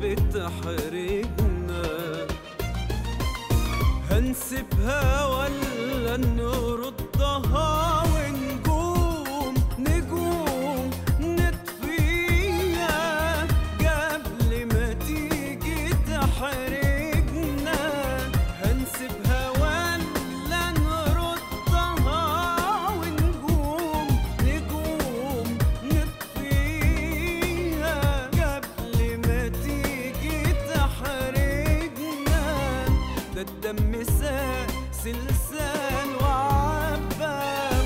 بتحرجنا هنسيبها ولا نردها ونجوم نجوم نطفيها قبل ما تيجي تحرجنا هنسيبها ولا نردها ونجوم نجوم نطفيها قبل ما تيجي تحرجنا ده الدم سال سلسال وعبى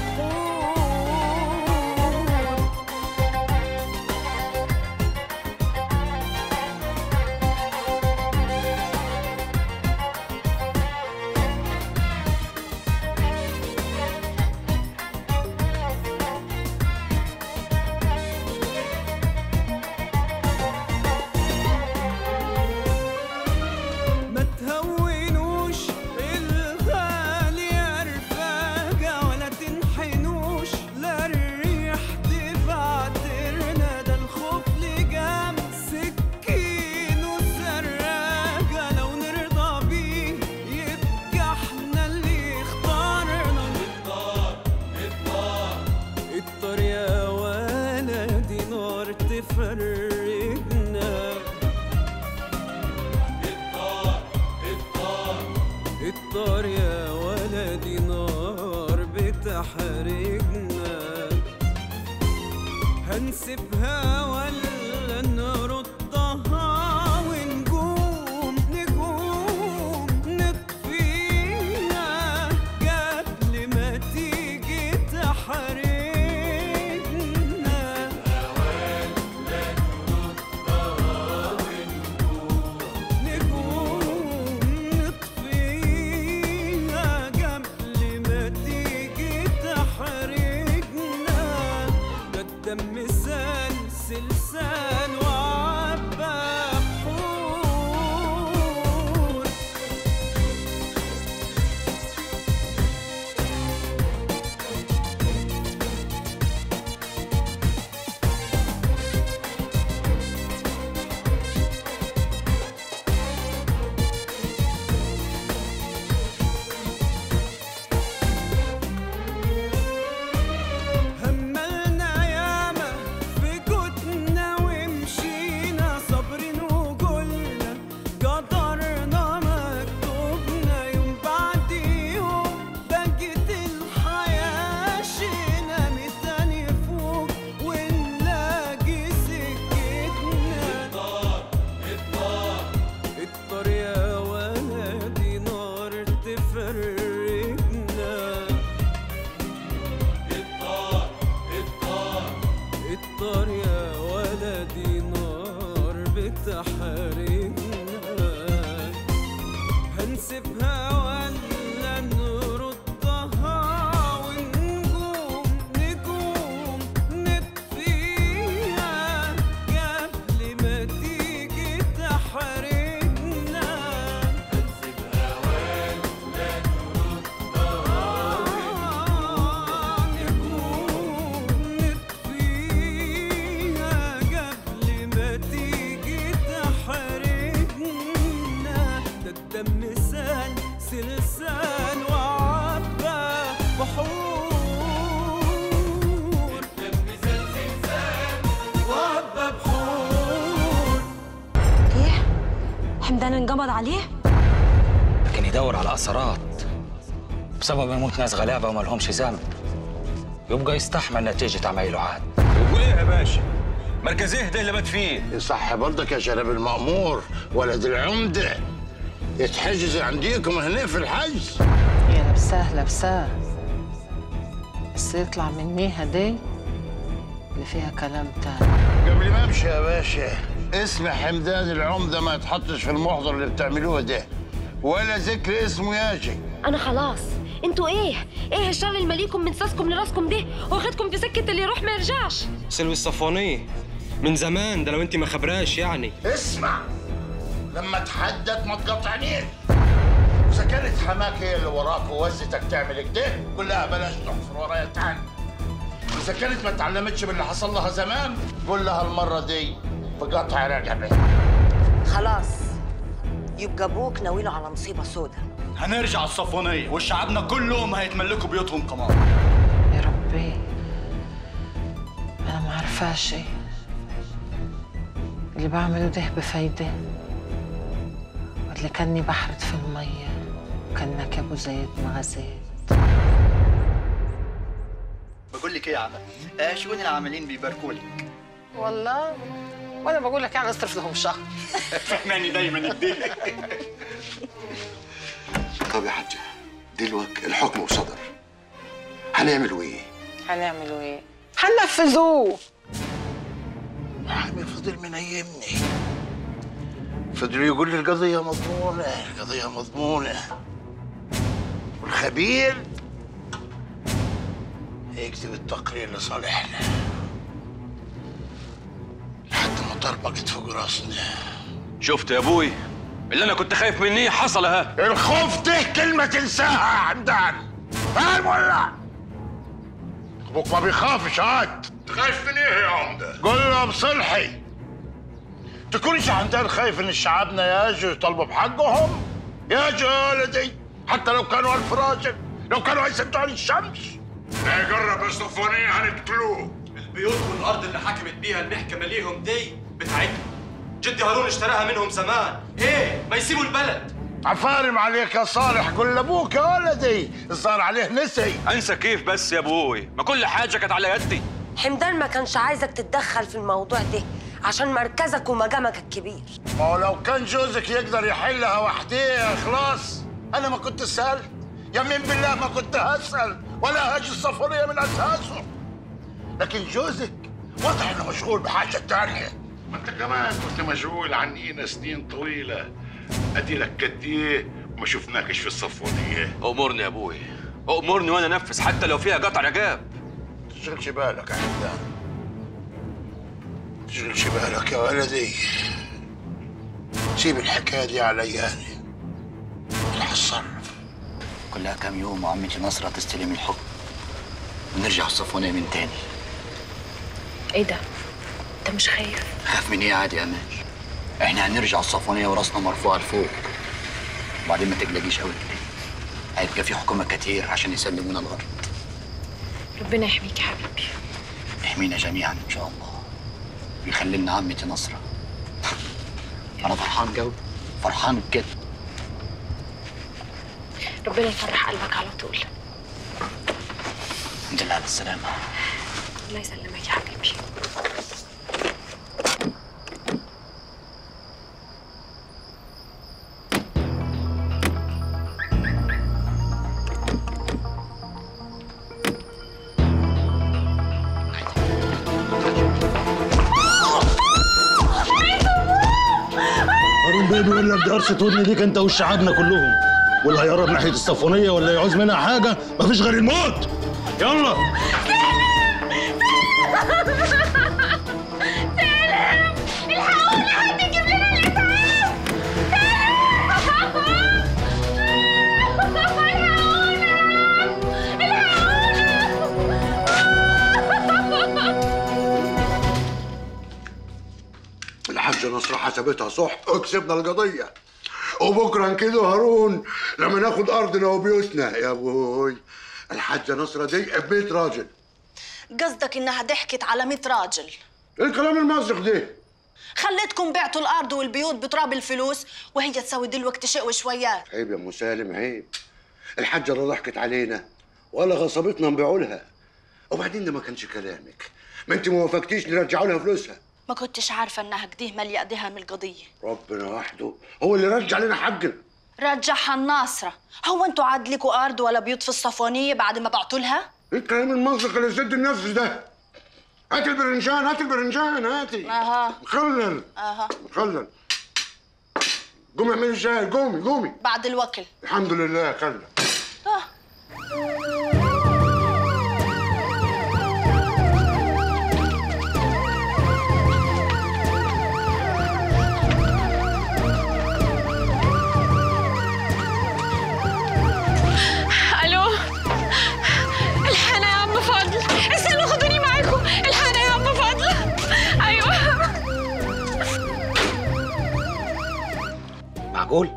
بحور ما تهونوش الغالي رفاقة ولا تنحنوش لا الريح تبعترنا ده الخوف لجام سكين وسراقة لو نرضى بيه يبقى احنا اللي اختارنا الطار يا ولدي نار تفرقنا الطار يا ولدي نار بتحرجنا هنسيبها ولا نردها ونجوم نجوم نطفيها قبل ما تيجي تحرجنا نجوم نطفيها قبل ما تيجي تحرجنا ده الدم سال سلسال وعبى بحور هملنا ياما في جودنا ومشينا صابرين وقلنا قدرنا مكتوبنا يوم بعد يوم بقت الحياة شينا متاني فوق ونلاقي سكتنا الطار يا ولدي نار تفرقنا الطار يا ولدي نار بتحرقنا هنسيبها ولا نردها ونجوم نجوم نطفيها قبل ما تيجي تحرجنا هنسيبها ولا نردها نجوم نطفيها قبل ما تيجي تحرجنا ده الدم سال سلسال وعبى بحور الدم سال سلسال وعبى بحور ايه حمدان انقبض عليه لكن يدور على اثارات بسبب يموت ناس غلابه وما لهمش ذنب يبقى يستحمل نتيجه عمايله عاد وقول ايه يا باشا مركز ايه ده اللي مات فيه صح برضك يا شراب المأمور ولد العمدة يتحجز عنديكم هنا في الحجز يا لبساه لبساه بس يطلع منيها دي اللي فيها كلام تاني قبل ما امشي يا باشا اسم حمدان العمدة ما يتحطش في المحضر اللي بتعملوه ده ولا ذكر اسمه ياجي انا خلاص انتوا ايه ايه الشر اللي ماليكم من ساسكم لراسكم ده واخدكم في سكه اللي يروح ما يرجعش سلوي الصفوانية من زمان ده لو انت ما خبراش يعني اسمع لما اتحدث ما تقطعنيش اذا كانت حماك هي اللي وراك ووزتك تعمل كده قول لها بلاش تحفر ورايا تاني اذا كانت ما اتعلمتش باللي حصل لها زمان قول لها المره دي بقطع رقبه خلاص يبقى ابوك ناويله على مصيبه سودا هنرجع الصفوانية وشعبنا كلهم هيتملكوا بيوتهم كمان يا ربي أنا ما عارفاش إيه اللي بعمله ده بفايدة ولا كاني بحرت في المية وكانك يا أبو زيد ما غزيت بقول لك ايه يا عم آه شؤون العاملين بيباركوا لك والله وأنا بقول لك يعني اصرف لهم شهر فهماني دايما كده طب يا حاجة دلوقتي الحكم وصدر هنعملوا ايه؟ هنعملوا إيه؟ هننفذوه محامي فضل منيمني فضل يقول لي القضية مضمونة القضية مضمونة والخبير يكتب التقرير لصالحنا لحد ما طربقت فوق راسنا شفت يا ابوي اللي انا كنت خايف منيه حصل اهي الخوف ده كلمة تنساها يا حمدان فاهم ولا؟ ابوك ما بيخافش هات خايف من ايه يا عمدة؟ قول له بصلحي تكونش حمدان خايف ان شعبنا يجوا يطالبوا بحقهم؟ يجوا يا ولدي حتى لو كانوا ألف راجل لو كانوا هيسدوا عن الشمس لا يقرب الصفوانية هنقتلوه البيوت والارض اللي حكمت بيها المحكمه ليهم دي بتاعتنا جدي هارون اشتراها منهم زمان ايه ما يسيبوا البلد عفارم عليك يا صالح قول لابوك يا ولدي الظاهر عليه نسي انسى كيف بس يا ابوي ما كل حاجه كانت على يدي حمدان ما كانش عايزك تتدخل في الموضوع ده عشان مركزك ومقامك الكبير ما هو لو كان جوزك يقدر يحلها وحده خلاص انا ما كنت سألت يمين بالله ما كنت هسأل ولا هاجي الصفورية من اساسه لكن جوزك واضح انه مشغول بحاجة تانية ما انت كمان كنت مشغول عنينا سنين طويلة ادي لك قد ايه وما شفناكش في الصفوانية امرني يا ابوي امرني وانا انفذ حتى لو فيها قطع رجاب تشغلش بالك يا حمدان تشغلش بالك يا ولدي سيب الحكاية دي علي انا انا هتصرف كلها كام يوم وعمتي نصرة تستلم الحكم ونرجع الصفوانية من تاني ايه ده انت مش خايف خاف من ايه عادي يا امال احنا هنرجع الصفوانية وراسنا مرفوعة لفوق وبعدين ما تقلقيش قوي كده هيبقى في حكومة كتير عشان يسلمونا الارض ربنا يحميك يا حبيبي يحمينا جميعا ان شاء الله ويخلي لنا عمتي نصرة انا فرحان قوي فرحان بجد ربنا يفرح قلبك على طول الحمد لله على السلامة الله يسلمك يا حبيبي هارون بيه بيقول لك دي قرصة ودن ليك انت وشعبنا كلهم واللي هيقرب ناحية الصفونية ولا يعوز منها حاجة مفيش غير الموت يلا الحقونا حد يجيب لنا الاسعاف الحاجة نصر حسبتها صح وكسبنا القضية وبكرة نكده هارون لما ناخد أرضنا وبيوتنا يا أبوي الحاجة نصرة دي بيت راجل قصدك انها ضحكت على 100 راجل إيه الكلام المزق ده خليتكم بعتوا الارض والبيوت بتراب الفلوس وهي تساوي دلوقتي شيء وشويات عيب يا ام سالم عيب الحاجة لا ضحكت علينا ولا غصبتنا نبيعوا لها وبعدين ده ما كانش كلامك ما انت ما وافقتيش نرجعوا لها فلوسها ما كنتش عارفه انها كده ماليه ايديها من القضيه ربنا وحده هو اللي رجع لنا حقنا رجعها الناصره هو انتوا عاد لكوا ارض ولا بيوت في الصفوانيه بعد ما بعتوا لها ايه الكلام المزق اللي يسد النفس ده هات البرنجان هات البرنجان هاتي اها خلل اها خلل قومي اعملي الشاي قومي قومي بعد الوكل الحمد لله خلل آه. الو الحقنا يا عم فضل استنوا خدوني معاكم الحقنا يا عم فضل ايوه معقول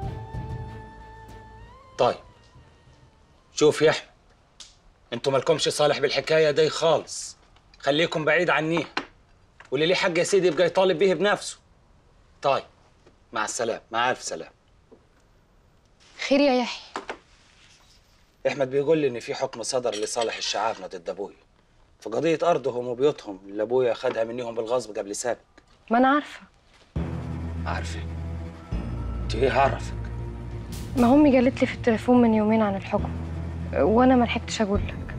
طيب شوف يا احمد انتوا مالكمش صالح بالحكايه دي خالص خليكم بعيد عنيها واللي ليه حق يا سيدي يبقى يطالب بيه بنفسه طيب مع السلامه مع الف سلامه خير يا يحيى احمد بيقول لي ان في حكم صدر لصالح الشعابنه ضد ابويا في قضيه ارضهم وبيوتهم اللي ابويا خدها منهم بالغصب قبل سابق ما انا عارفه عارفه انت ايه عرفك ما امي قالت لي في التليفون من يومين عن الحكم وانا ما لحقتش اقول لك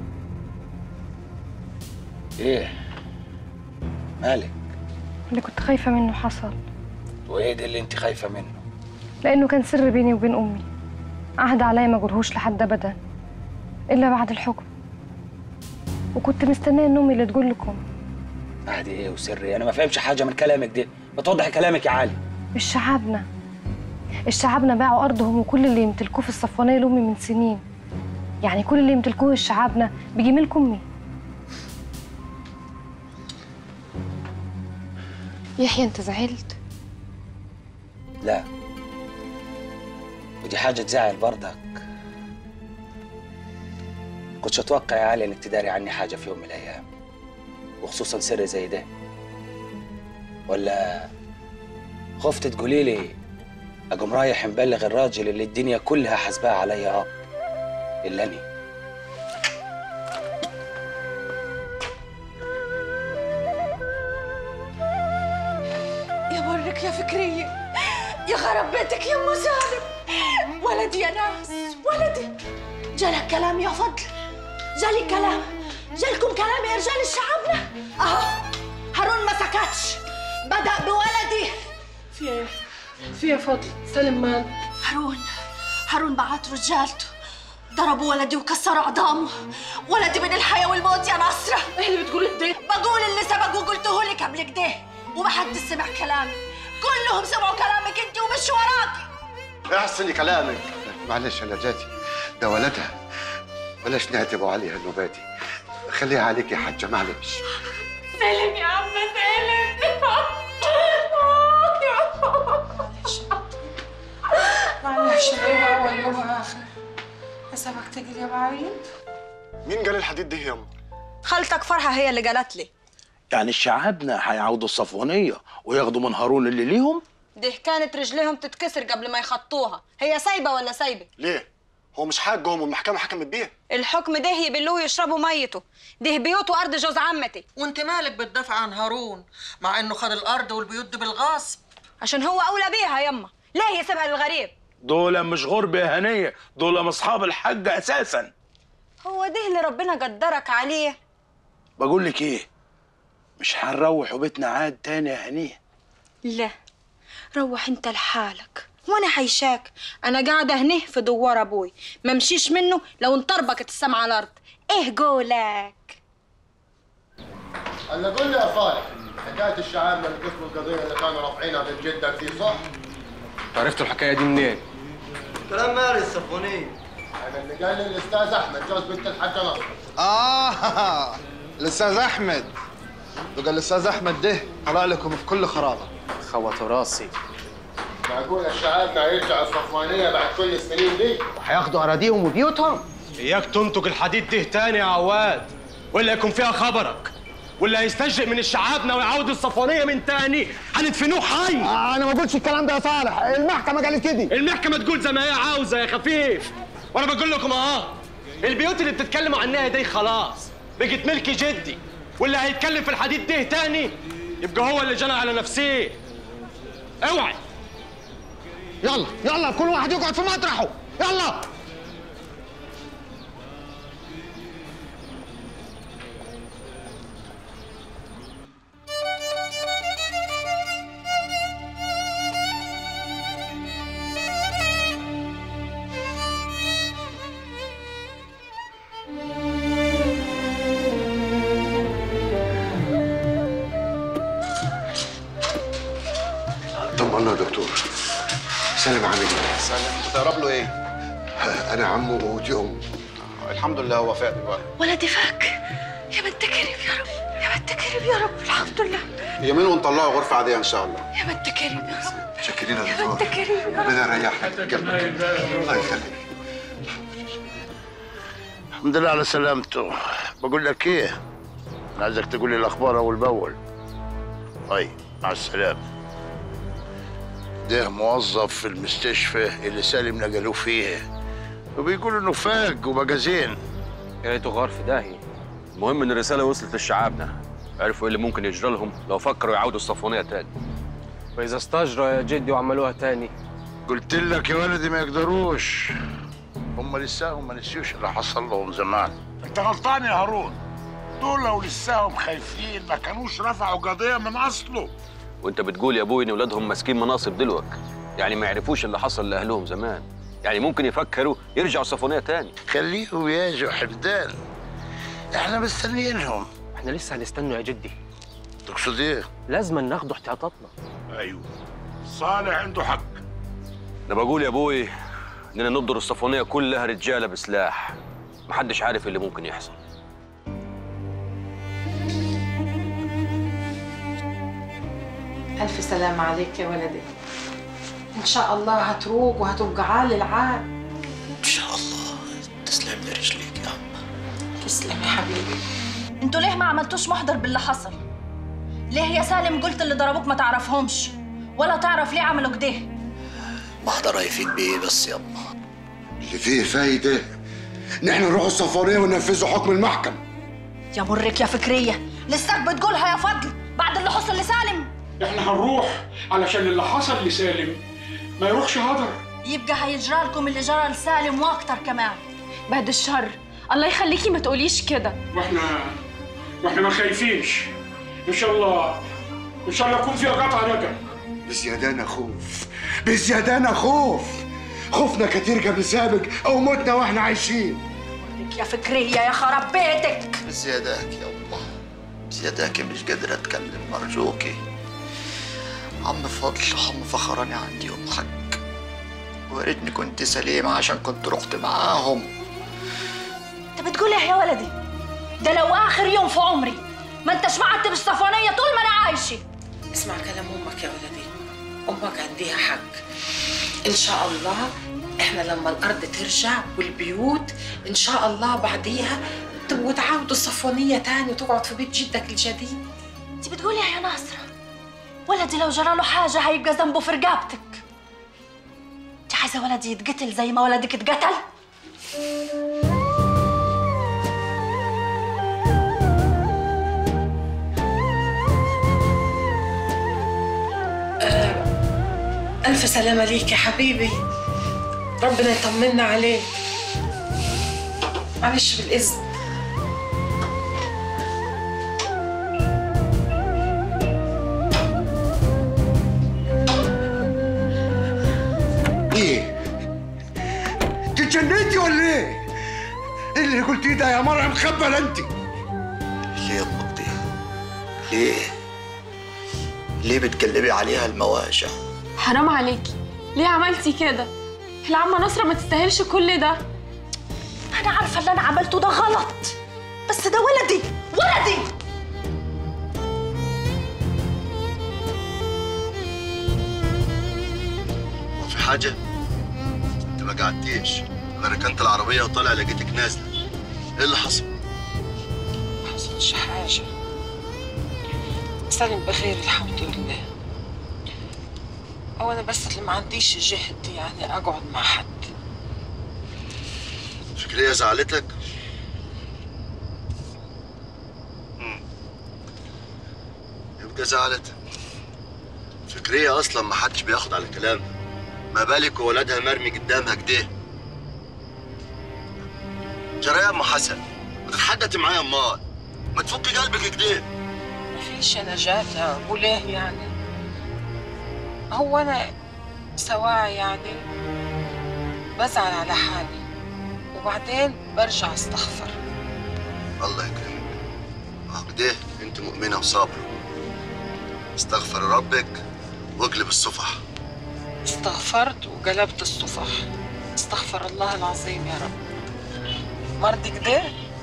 ايه مالك اللي كنت خايفه منه حصل وايه ده اللي انت خايفه منه لانه كان سر بيني وبين امي عهد عليا ما اقولهوش لحد ابدا الا بعد الحكم وكنت مستنيه ان امي اللي تقول لكم عادي ايه وسري انا ما فهمش حاجه من كلامك ده ما توضحي كلامك يا علي الشعابنة الشعابنة باعوا أرضهم وكل اللي يمتلكوه في الصفوانية لأمي من سنين يعني كل اللي يمتلكوه الشعابنة بيجي ملك أمي يحيى أنت زعلت؟ لا ودي حاجه تزعل برضك كنتش اتوقع يا علي انك تداري عني حاجه في يوم من الايام وخصوصا سر زي ده ولا خفت تقولي لي اقوم رايح مبلغ الراجل اللي الدنيا كلها حسبها عليا اب الا اني يا برك يا فكرية يا خرب بيتك يا ام سالم ولدي يا ناس ولدي جالك كلام يا فضل جالي كلام جالكم كلام يا رجال الشعبنا اهو هارون ما سكتش بدأ بولدي في ايه؟ في يا فضل سالم مال هارون هارون بعت رجالته ضربوا ولدي وكسروا عظامه ولدي من الحياة والموت يا نصرة ايه اللي بتقولي ده؟ بقول اللي سبق وقلته لك قبل كده ومحدش سمع كلامي كلهم سمعوا كلامك انت ومشوا وراكي احسني كلامك معلش انا جاتي ده ولدها بلاش نعتبوا عليها النوباتي خليها عليك يا حاجه معلش سلم يا عم سلم معلش ايه اول يوم اخر حسابك تجري يا بعيد مين قال الحديد ده يا ام خالتك فرحة هي اللي قالت لي يعني الشعابنة هيعودوا الصفوانية وياخدوا من هارون اللي ليهم ده كانت رجليهم تتكسر قبل ما يخطوها هي سايبة ولا سايبة ليه هو مش حقهم والمحكمه حكمت بيه الحكم ده يبلوه يشربوا ميته ده بيوت وارض جوز عمتي وانت مالك بتدافع عن هارون مع انه خد الارض والبيوت دي بالغصب عشان هو اولى بيها يما ليه يسيبها للغريب دول مش غربة يا هنية دول من أصحاب الحج أساسا هو ده اللي ربنا قدرك عليه بقول لك إيه مش هنروح بيتنا عاد تاني يا هنية لا روح انت لحالك وانا حيشاك انا قاعده هنا في دوار ابوي ما مشيش منه لو انطربكت السما على الارض ايه قولك الا قول لي يا صالح حكايه الشعاب من قسم القضيه اللي كانوا رافعينها من جدك دي صح؟ عرفت الحكايه دي منين كلام ماري الصفوني انا اللي قال لي الاستاذ احمد جوز بنت الحاجه نصر آه الأستاذ أحمد وقال الأستاذ أحمد ده طلع لكم في كل خرابة خوت راسي معقول الشعاب ما يرجع الصفوانيه بعد كل السنين دي؟ وهياخدوا أراضيهم وبيوتهم اياك تنتج الحديد ده تاني يا عواد ولا يكون فيها خبرك واللي هيستجئ من الشعابنا ويعود الصفوانيه من تاني هندفنوه حي آه أنا ما قلتش الكلام ده يا صالح المحكمة قالت كده المحكمه تقول زي ما هي عاوزه يا خفيف وانا بقول لكم اه البيوت اللي بتتكلموا عنها دي خلاص بقت ملك جدي واللي هيتكلم في الحديد ده تاني يبقى هو اللي جنى على نفسيه اوعي يلا يلا كل واحد يقعد في مطرحه يلا طمنا يا دكتور سالم عامل ايه؟ سلم بتقرب له ايه؟ انا عمه ودي امه الحمد لله هو فاق دلوقتي ولدي فاك يا بنت كريم يا رب يا بنت كريم يا رب الحمد لله يومين ونطلعه غرفة عادية إن شاء الله يا بنت كريم يا رب متشكرين يا دكتور انت كريم ربنا يريحك جنبك الله يخليك الحمد لله على سلامته بقول لك ايه انا عايزك تقول لي الاخبار اول باول طيب مع السلامه ده موظف في المستشفى اللي سالم نقلوه فيه وبيقولوا انه فاق وبقى زين يا ريته غار في داهيه المهم ان الرساله وصلت لشعابنا عرفوا ايه اللي ممكن يجرى لهم لو فكروا يعودوا الصفونيه تاني واذا استجروا يا جدي وعملوها تاني قلت لك يا ولدي ما يقدروش هم لساهم ما نسيوش اللي حصل لهم زمان انت غلطان يا هارون دول لو لساهم خايفين ما كانوش رفعوا قضيه من اصله وانت بتقول يا ابوي ان ولادهم ماسكين مناصب دلوك يعني ما يعرفوش اللي حصل لاهلهم زمان يعني ممكن يفكروا يرجعوا الصفونيه تاني خليهم ياجوا حمدان احنا مستنيينهم احنا لسه هنستنوا يا جدي تقصد ايه؟ لازم ناخدوا احتياطاتنا ايوه صالح عنده حق انا بقول يا ابوي اننا نضر الصفونيه كلها رجاله بسلاح محدش عارف اللي ممكن يحصل ألف سلامة عليك يا ولدي إن شاء الله هتروق وهتبقى عال العال ان شاء الله تسلم لي رجليك يا عم تسلم يا حبيبي انتوا ليه ما عملتوش محضر باللي حصل ليه يا سالم قلت اللي ضربوك ما تعرفهمش ولا تعرف ليه عملوا كده محضر هيفيد بيه بس يما اللي فيه فايدة نحن نروح السفارية وننفذوا حكم المحكمة يا مرك يا فكريه لساك بتقولها يا فضل بعد اللي حصل لسالم احنا هنروح علشان اللي حصل لسالم ما يروحش هدر يبقى هيجرى لكم اللي جرى لسالم واكتر كمان بعد الشر الله يخليكي ما تقوليش كده واحنا واحنا ما خايفينش ان شاء الله ان شاء الله يكون فيها قطع رجب بزيادانا خوف بزيادانا خوف خوفنا كتير قبل سابق او متنا واحنا عايشين يا فكريه يا خراب بيتك زياداك يا الله زياداك مش قادر اتكلم ارجوكي عم فضل عم فخراني عندي يوم حق ويا ريتني كنت سليمة عشان كنت رحت معاهم انت بتقول ايه يا ولدي ده لو اخر يوم في عمري ما انتش معتب الصفانيه طول ما انا عايشه اسمع كلام أمك يا ولدي أمك عندها حق إن شاء الله إحنا لما الأرض ترجع والبيوت إن شاء الله بعديها تبقوا تعاودوا الصفوانية تاني وتقعد في بيت جدك الجديد انت بتقولي ايه يا ناصرة ولدي لو جرى له حاجة هيبقى ذنبه في رقبتك انت عايزة ولدي يتقتل زي ما ولدك اتقتل ألف سلامة ليك يا حبيبي ربنا يطمنا عليك معلش بالإذن ايه؟ انت اتجننتي ولا ايه؟ ايه اللي قلتيه ده يا مرة مخبل انت؟ ليه يا أمك دي؟ ليه؟ ليه بتقلبي عليها المواجع؟ حرام عليكي ليه عملتي كده العمة نصرة ما تستاهلش كل ده انا عارفة اللي انا عملته ده غلط بس ده ولدي ولدي هو في حاجة؟ انت ما قعدتيش انا ركنت العربية وطالع لقيتك نازلة ايه اللي حصل؟ ما حصلش حاجة سالم بخير الحمد لله هو أنا بس اللي ما عنديش جهد يعني أقعد مع حد فكرية زعلتك؟ مم. يبقى زعلت فكرية أصلا ما حدش بياخد على كلامها ما بالك وولدها مرمي قدامها كده جرى يا أم حسن ما تتحدثي معايا أمال ما تفكي قلبك كده مفيش يا نجاة أقول إيه يعني هو أنا سواء يعني بزعل على حالي وبعدين برجع استغفر الله يكرمك اه كده انت مؤمنة وصابرة استغفر ربك واقلب الصفح استغفرت وقلبت الصفح استغفر الله العظيم يا رب مرضي كده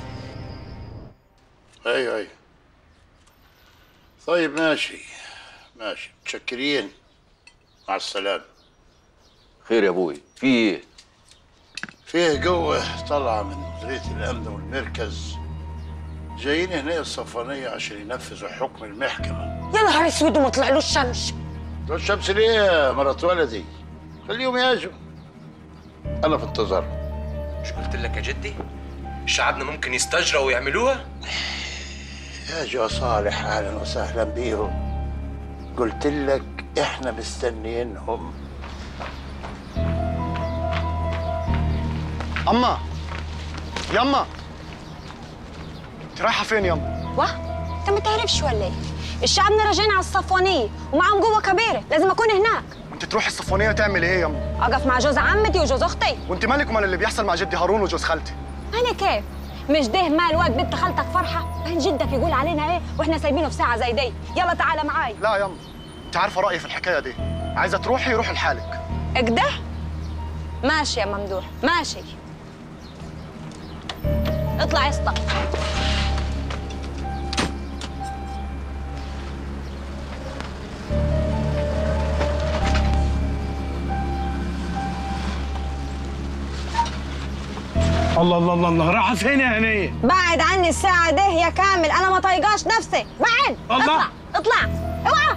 ايوه ايوه طيب ماشي ماشي متشكرين مع السلامة خير يا ابوي في ايه فيه جوه طالعة من مديرية الأمن والمركز جايين هنا الصفانية عشان ينفذوا حكم المحكمة يا نهار اسود وما طلعلوش شمس دول الشمس ليه يا مرات ولدي خليهم يجوا أنا في انتظار مش قلت لك يا جدي شعبنا ممكن يستجروا ويعملوها يا صالح أهلا وسهلا بيهم قلت لك إحنا مستنيينهم اما يما انت رايحه فين يما واه انت ما تعرفش ولا ايه الشعبنا راجعين على الصفوانيه ومعاهم قوه كبيره لازم اكون هناك وانت تروحي الصفونيه تعمل ايه يما اقف مع جوز عمتي وجوز اختي وانت مالك ومال اللي بيحصل مع جدي هارون وجوز خالتي انا كيف مش ده مال وقت بنت خالتك فرحه بعدين جدك يقول علينا ايه واحنا سايبينه في ساعه زي دي يلا تعالى معاي لا يما انت عارفه رايي في الحكايه دي عايزه تروحي روحي لحالك اكده ماشي يا ممدوح ماشي اطلع يا اسطى الله الله الله الله راح فين يا هنيه بعد عني الساعة ده يا كامل أنا ما طايقاش نفسي بعد الله. اطلع اطلع اوعى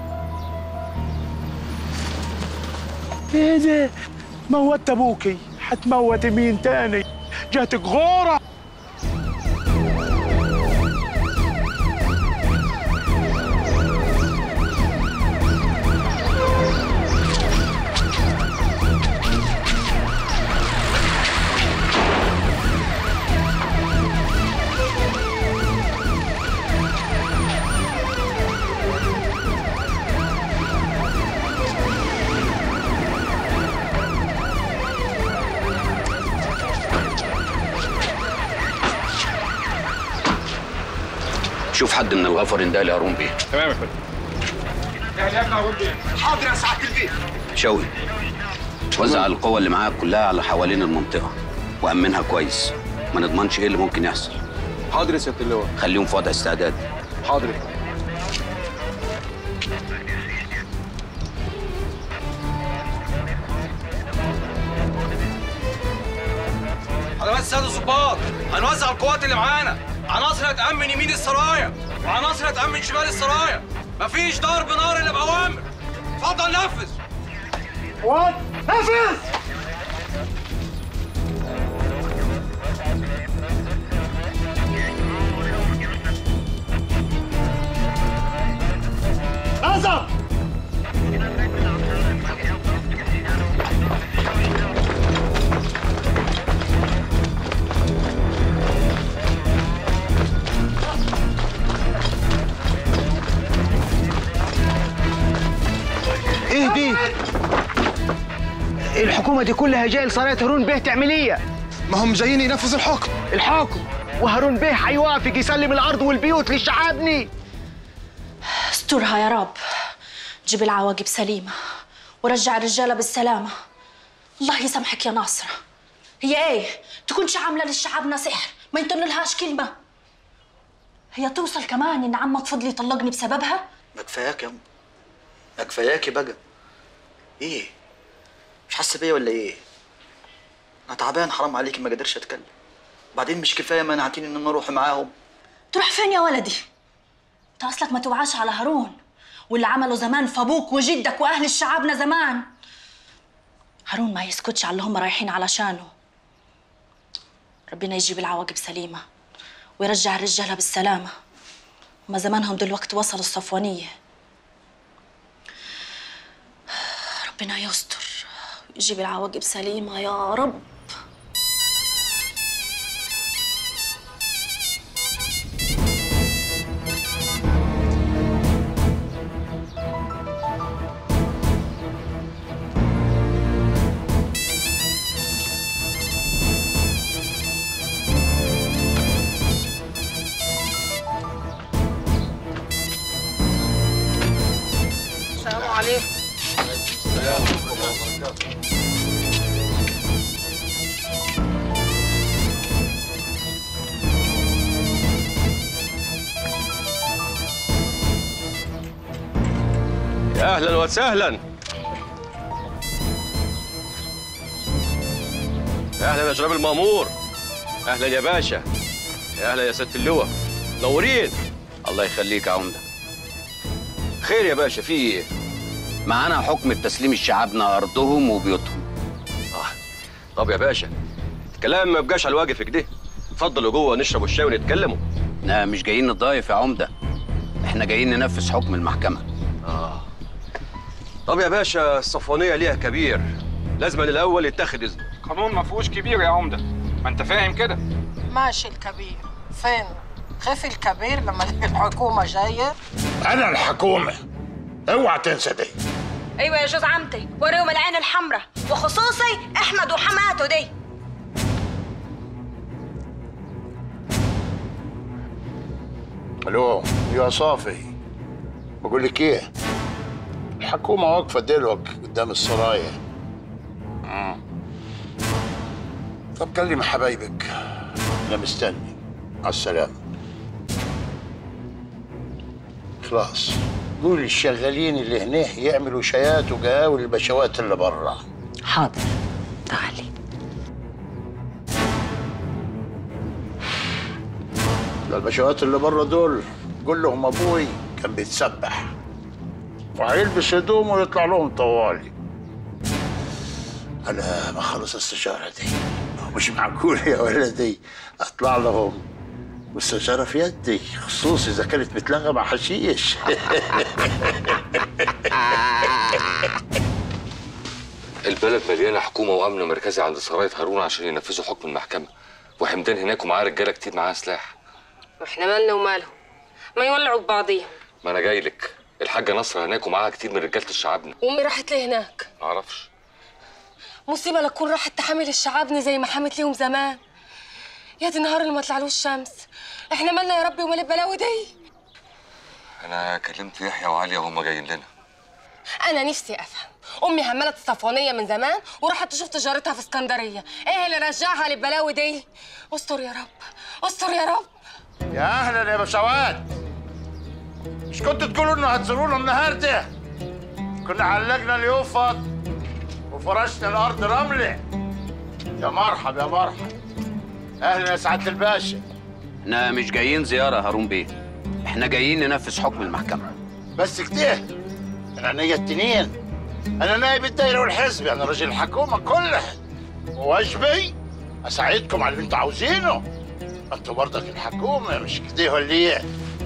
ايه ده موت ابوكي حتموت مين تاني جاتك غوره شوف حد من الغفر اندالي هارون بيه تمام يا فندم حاضر يا سعاده البيت شوقي وزع القوة اللي معاك كلها على حوالين المنطقة وأمنها كويس ما نضمنش ايه اللي ممكن يحصل حاضر يا سياده اللواء خليهم في وضع استعداد حاضر حضرات السادة الضباط هنوزع القوات اللي معانا عناصر هتأمن يمين السرايا وعناصر هتأمن شمال السرايا مفيش ضرب نار إلا بأوامر اتفضل نفذ وات نفذ نظم ايه دي؟ الحكومة دي كلها جاية لصلاة هارون بيه تعمل ايه؟ ما هم جايين ينفذوا الحكم الحكم وهارون بيه هيوافق يسلم الأرض والبيوت للشعابني استرها يا رب جيب العواقب سليمة ورجع الرجالة بالسلامة الله يسامحك يا ناصرة هي ايه تكونش عاملة للشعبنا سحر ما ينطللهاش كلمة هي توصل كمان ان عمك فضل يطلقني بسببها ما كفاياك يا ام ما كفاياكي بقى ايه مش حاسه بيا ولا ايه انا تعبان حرام عليكي ما قدرش اتكلم بعدين مش كفايه منعتيني ان انا اروح معاهم تروح فين يا ولدي انت اصلك ما توعاش على هارون واللي عمله زمان في ابوك وجدك واهل الشعابنا زمان هارون ما يسكتش على اللي هم رايحين علشانه ربنا يجيب العواقب سليمة ويرجع الرجالة بالسلامة هما زمانهم دلوقتي وصلوا الصفوانية ربنا يستر ويجيب العواقب سليمة يا رب السلام عليكم يا اهلا وسهلا اهلا يا جناب المامور اهلا يا باشا يا اهلا يا ست اللواء نورين الله يخليك يا عمده خير يا باشا في ايه معانا حكم بتسليم شعبنا ارضهم وبيوتهم طب يا باشا الكلام ما بقاش على الواقف كده اتفضلوا جوه نشربوا الشاي ونتكلموا لا مش جايين نضايف يا عمده احنا جايين ننفذ حكم المحكمه اه طب يا باشا الصفوانيه ليها كبير لازم الاول يتاخد اذن قانون ما فيهوش كبير يا عمده ما انت فاهم كده ماشي الكبير فين خف الكبير لما الحكومة جاية انا الحكومه اوعى تنسى دي ايوه يا جوز عمتي وريهم العين الحمراء وخصوصي احمد وحماته دي الو يا صافي بقول لك ايه الحكومه واقفه دلوك قدام السرايا مم. طب كلم حبايبك انا مستني على السلامه خلاص قول للشغالين اللي هنا يعملوا شايات وقهاوي للبشوات اللي برا حاضر تعالي البشوات اللي برا دول قول لهم ابوي كان بيتسبح وهيلبس هدوم ويطلع لهم طوالي انا ما خلص السجاره دي مش معقول يا ولدي اطلع لهم والسجاره في يدي خصوصي اذا كانت متلغى مع حشيش البلد مليانه حكومه وامن مركزي عند سرايه هارون عشان ينفذوا حكم المحكمه وحمدان هناك ومعاه رجاله كتير معاها سلاح واحنا مالنا ومالهم ما يولعوا ببعضيهم ما انا جاي لك الحاجه نصر هناك ومعاها كتير من رجاله شعبنا وامي راحت ليه هناك معرفش مصيبه لا تكون راحت تحامل الشعبني زي ما حامت ليهم زمان يا دي النهار اللي ما طلعلوش شمس احنا مالنا يا ربي ومال البلاوي دي انا كلمت يحيى وعليا وهم جايين لنا انا نفسي افهم امي هملت الصفوانيه من زمان وراحت تشوف تجارتها في اسكندريه ايه اللي رجعها للبلاوي دي استر يا رب استر يا رب يا اهلا يا بشوات مش كنتوا تقولوا انه هتزورونا النهارده كنا علقنا اليوفط وفرشنا الارض رمله يا مرحب يا مرحب اهلا يا سعاده الباشا احنا مش جايين زياره هارون بيه احنا جايين ننفذ حكم المحكمه بس كده انا نية التنين انا نائب الدايره والحزب انا رجل الحكومه كلها وواجبي اساعدكم على اللي انتوا عاوزينه انتوا برضك الحكومه مش كده ولا ايه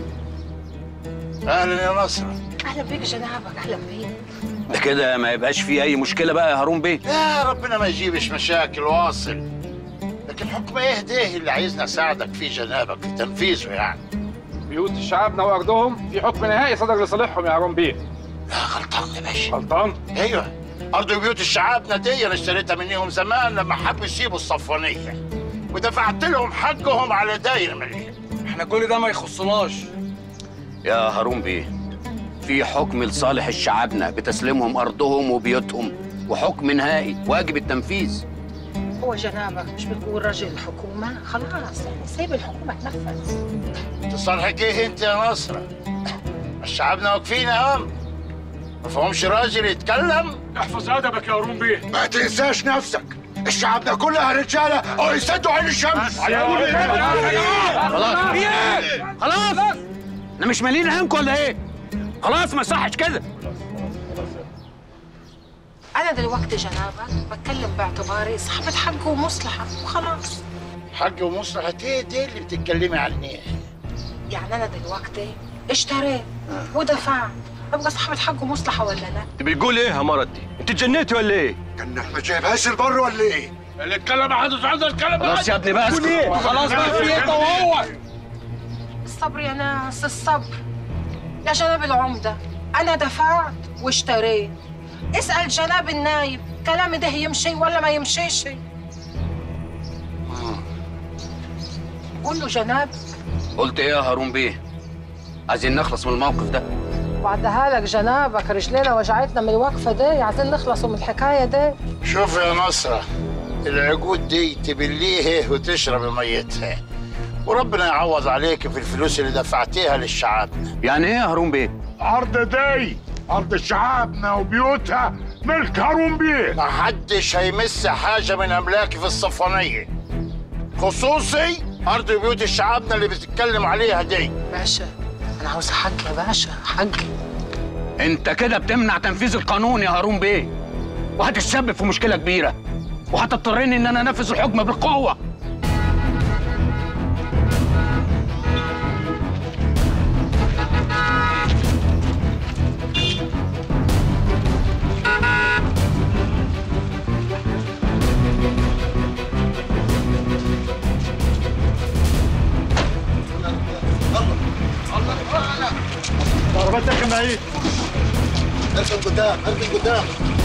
اهلا يا نصر اهلا بيك جنابك اهلا بيك ده كده ما يبقاش فيه اي مشكله بقى يا هارون بيه يا ربنا ما يجيبش مشاكل واصل لكن حكم ايه ده اللي عايزني اساعدك فيه جنابك في تنفيذه يعني بيوت شعبنا وارضهم في حكم نهائي صدر لصالحهم يا هارون بيه لا غلطان يا باشا غلطان ايوه ارض بيوت الشعابنا دي انا اشتريتها منهم زمان لما حبوا يسيبوا الصفوانيه ودفعت لهم حقهم على داير مليون احنا كل ده ما يخصناش يا هارون بيه في حكم لصالح شعبنا بتسليمهم ارضهم وبيوتهم وحكم نهائي واجب التنفيذ هو جنابك مش بتقول رجل الحكومة خلاص يعني سيب الحكومة تنفذ تصالحك ايه انت يا نصرة الشعبنا واقفين اهم ما فهمش راجل يتكلم احفظ ادبك يا هارون بيه ما تنساش نفسك الشعب ده كلها رجاله او يسدوا عين الشمس خلاص خلاص احنا مش مالين عينكم ولا ايه خلاص ما صحش كده أنا دلوقتي جنابك بتكلم باعتباري صاحبة حق ومصلحة وخلاص حق ومصلحة ايه دي اللي بتتكلمي عنها يعني أنا دلوقتي اشتريت ودفعت أبقى صاحبة حق ومصلحة ولا لا؟ انت بتقول ايه يا مرض دي انت اتجنيتي ولا ايه كان ما جايبهاش البر ولا ايه اللي اتكلم محدش عايز الكلام خلاص يا ابني بقى اسكت. خلاص بقى في ايه وهو الصبر يا ناس الصبر يا جناب العمدة أنا دفعت واشتريت اسأل جناب النايب كلامي ده يمشي ولا ما يمشيش قول له جناب قلت ايه يا هارون بيه عايزين نخلص من الموقف ده بعدها لك جنابك رجلينا وجعتنا من الوقفة دي عايزين نخلصوا من الحكاية دي شوف يا نصرة العقود دي تبليها وتشرب ميتها وربنا يعوض عليك في الفلوس اللي دفعتيها للشعب يعني ايه يا هارون بيه عرض دي عرض شعابنا وبيوتها ملك هارون بيه محدش هيمس حاجة من أملاكي في الصفوانية خصوصي أرض بيوت شعبنا اللي بتتكلم عليها دي باشا انا عاوز حق يا باشا حق انت كده بتمنع تنفيذ القانون يا هارون بيه وهتتسبب في مشكله كبيره وهتضطرني ان انا انفذ الحكم بالقوه ضربتك يا معيد اركن قدام اركن قدام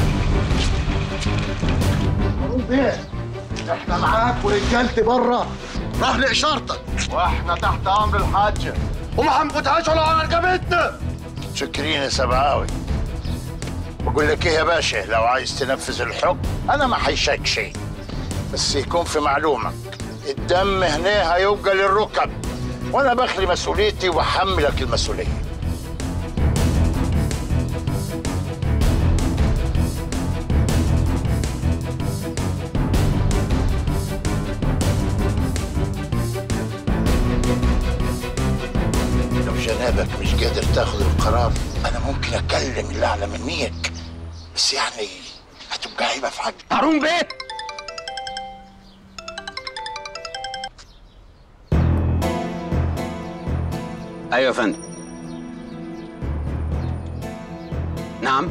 هارون بيه احنا معاك ورجالتي بره راح لاشارتك واحنا تحت أمر الحاجة وما هنفوتهاش ولا على رقبتنا شكرين يا سبعاوي بقول لك ايه يا باشا لو عايز تنفذ الحكم انا ما حيشك شيء بس يكون في معلومك الدم هنا هيبقى للركب وانا بخلي مسؤوليتي وبحملك المسؤوليه لو جنابك مش قادر تاخد القرار انا ممكن اتكلم اللي اعلى منيك بس يعني هتبقى عيبه في حق هارون بيه ايوه يا فندم نعم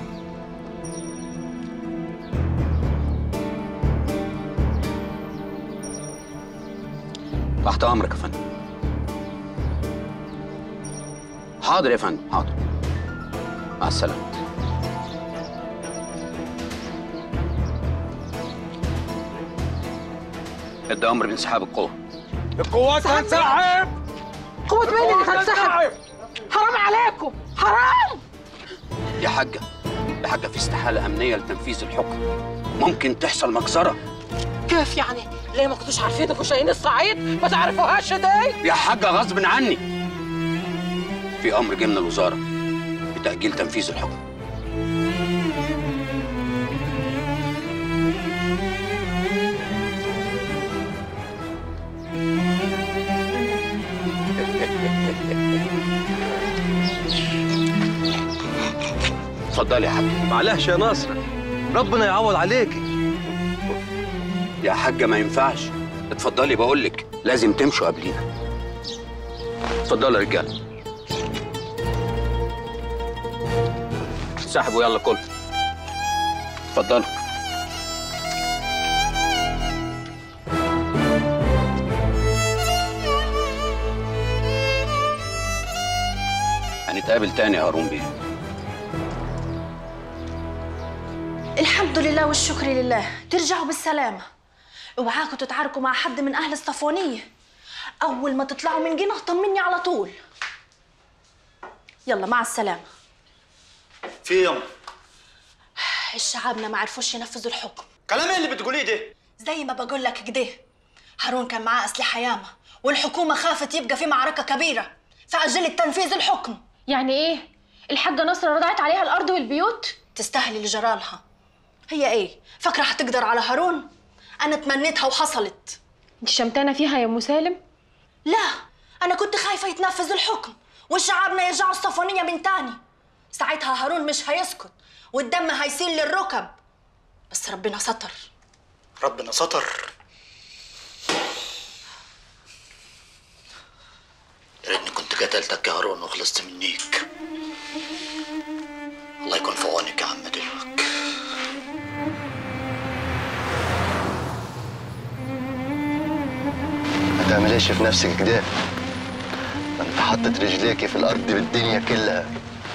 تحت امرك يا فندم حاضر يا فندم حاضر مع السلامه ادى امر بانسحاب القوه القوات هتنسحب قوة مين اللي هتسحب؟ حرام عليكم حرام يا حاجه يا حاجه في استحاله امنيه لتنفيذ الحكم ممكن تحصل مجزره كيف يعني؟ ليه ما كنتوش عارفين انكم شايلين الصعيد؟ ما تعرفوهاش دي؟ يا حاجه غصب عني في امر جه من الوزاره بتاجيل تنفيذ الحكم اتفضلي يا حاج معلش يا ناصر ربنا يعوض عليكي يا حاجه ما ينفعش اتفضلي بقول لك لازم تمشوا قبلينا اتفضلوا يا رجاله سحبوا يلا كل اتفضلوا هنتقابل تاني يا هارون بيه الحمد لله والشكر لله ترجعوا بالسلامة اوعاكوا تتعاركوا مع حد من أهل الصفوانية أول ما تطلعوا من جنة طمني على طول يلا مع السلامة في يوم الشعابنا ما عرفوش ينفذوا الحكم كلام ايه اللي بتقوليه ده زي ما بقول لك كده هارون كان معاه أسلحة ياما والحكومة خافت يبقى في معركة كبيرة فأجلت تنفيذ الحكم يعني ايه؟ الحاجة نصر رضعت عليها الأرض والبيوت؟ تستاهل اللي جرالها هي ايه فاكرة هتقدر على هارون أنا تمنيتها وحصلت انت شمتانة فيها يا أم سالم؟ لا أنا كنت خايفة يتنفذ الحكم وشعبنا يرجعوا الصفوانية من تاني ساعتها هارون مش هيسكت والدم هيسيل للركب بس ربنا ستر ربنا ستر يا ريتني كنت قتلتك يا هارون وخلصت منيك الله يكون في عونك يا عم دلوك ما تعمليش في نفسك كده ده انت حطت رجليكي في الارض بالدنيا كلها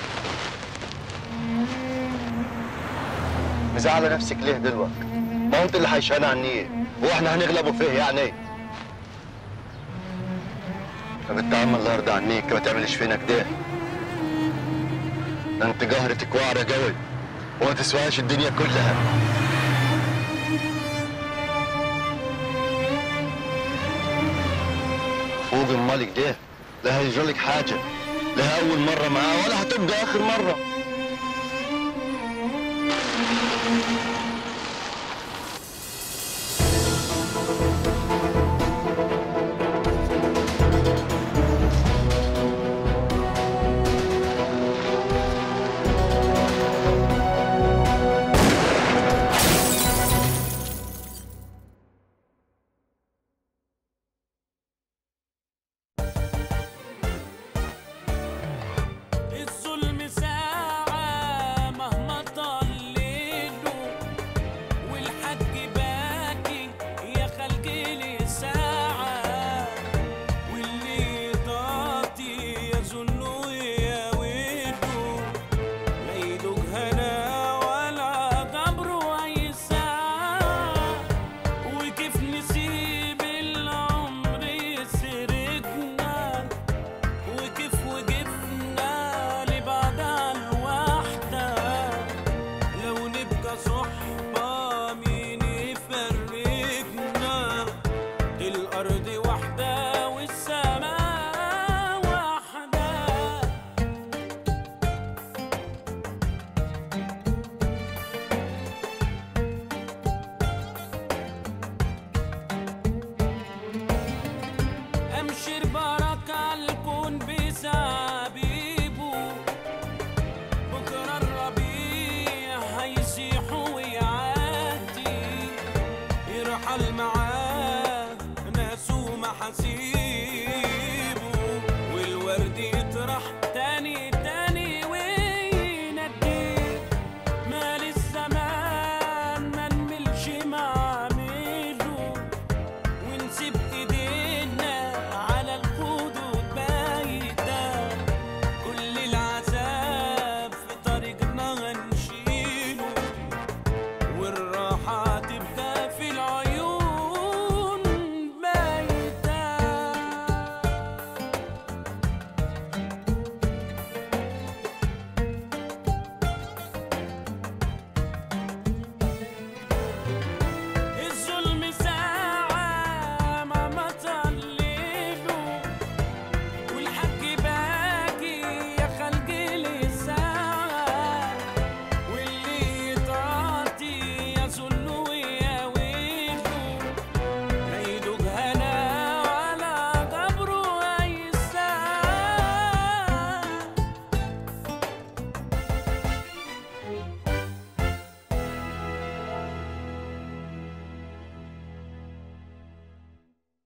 مزعلة نفسك ليه دلوقتي؟ ما هو انت اللي حيشان عني هو احنا هنغلبوا فيه يعني طب انت عم الله يرضى عنيك ما تعملش فينا كده ده انت قهرتك واعرة قوي وما تسواش الدنيا كلها فوق الملك ده لا هيجرى لك حاجة لا أول مرة معاه ولا هتبقى آخر مرة يرحل معاه ناس ومحاسيبه والورد يطرح تاني تاني ويناديه مال الزمان ما نملش